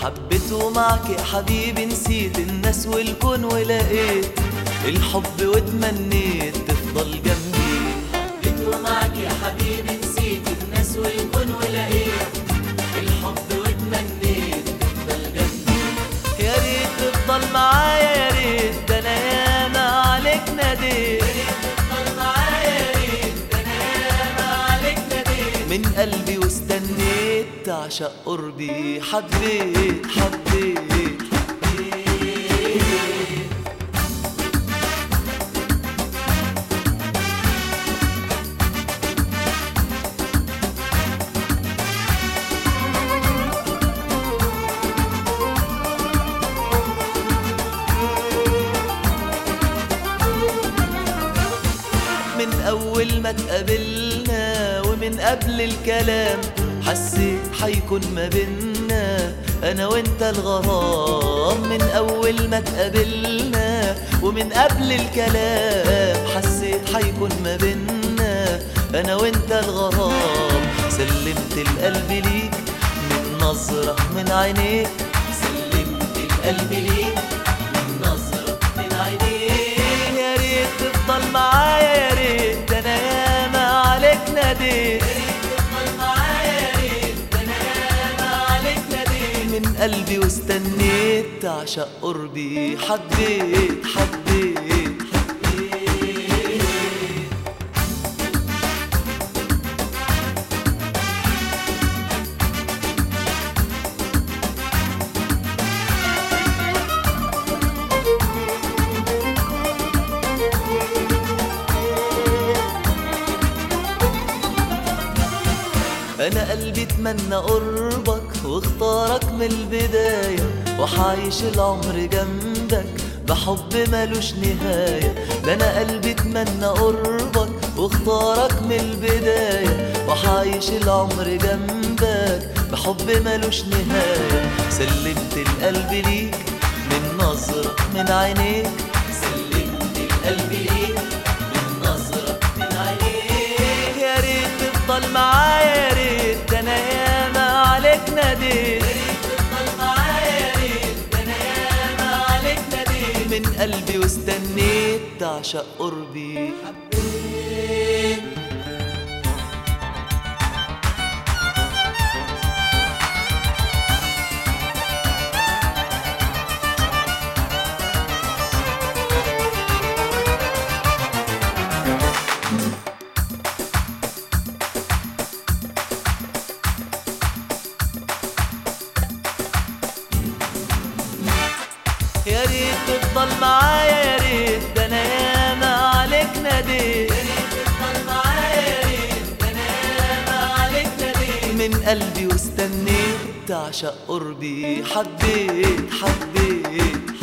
حبيته معك يا حبيبي نسيت الناس والكون ولقيت الحب واتمنيت تفضل جنبي حبيته معك يا حبيبي نسيت الناس والكون ولقيت الحب واتمنيت تفضل جنبي يا ريت تفضل معايا يا ريت ده انا ياما عليك ناديت تفضل معايا يا ريت ده انا ياما عليك ناديت من قلبي واستنيت تعشق قربي حبيت حبيت من أول ما اتقابلنا ومن قبل الكلام حسيت حيكون ما بينا أنا وأنت الغرام من أول ما اتقابلنا ومن قبل الكلام حسيت حيكون ما بينا أنا وأنت الغرام سلمت القلب ليك من نظرة من عينيك سلمت القلب ليك من نظرة من عينيك يا ريت تفضل معايا يا ريت ده انا ياما عليك ناديت تفضل معايا يا ريت ده انا ياما عليك ناديت من قلبي واستنيت تعشق قربي حبيت حبيت انا قلبي اتمنى قربك واختارك من البداية وحعيش العمر جنبك بحب ملوش نهاية ده انا قلبي اتمنى قربك واختارك من البداية وحعيش العمر جنبك بحب ملوش نهاية سلمت القلب ليك من نظرة من عينيك سلمت القلب ليك من نظرة من عينيك يا ريت تفضل معايا يا ريت ده انا ياما عليك ناديت تفضل معايا يا ريت ده انا ياما عليك ناديت من قلبي واستنيت تعشق قربي حبيت يا ريت تفضل معايا يا ريت ده انا ياما عليك ناديت تفضل معايا يا ريت ده انا ياما عليك ناديت من قلبي واستنيت تعشق قربي حبيت حبيت